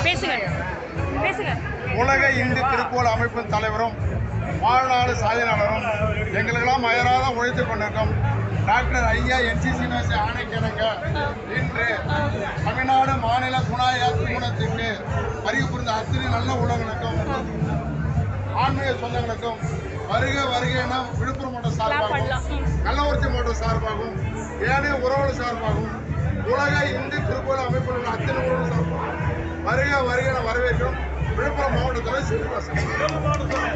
பேசுங்க பேசுங்க உலக இந்து திருக்கோள் அமைப்பின் தலைவரும் வாழ்நாடு சாதனையாளரும் எங்களுக்கெல்லாம் அயராத உழைத்துக் கொண்டிருக்கும் டாக்டர் ஐயா என்சிசி நேசி ஆணைக்கிணங்க இன்று தமிழ்நாடு மாநில குணாயா திருமணத்திற்கு வருகை புரிந்த அத்தனை நல்ல உள்ளவர்களுக்கும் ஆன்மீக சொந்தங்களுக்கும் வருக வருக என விழுப்புரம் மாவட்டம் சார்பாகவும் பண்ணலாம். ம். கள்ளக்குறிச்சி மாவட்டம் சார்பாகவும் ஏனைய உறவுகள் சார்பாகவும் உலக இந்து திருக்கோள் அமைப்பில் உள்ள அத்தனை உறவுகள் சார்பாகவும் வருக வருக என வரவேற்கும் விழுப்புரம் மாவட்டத்தில் சீனிவாசன்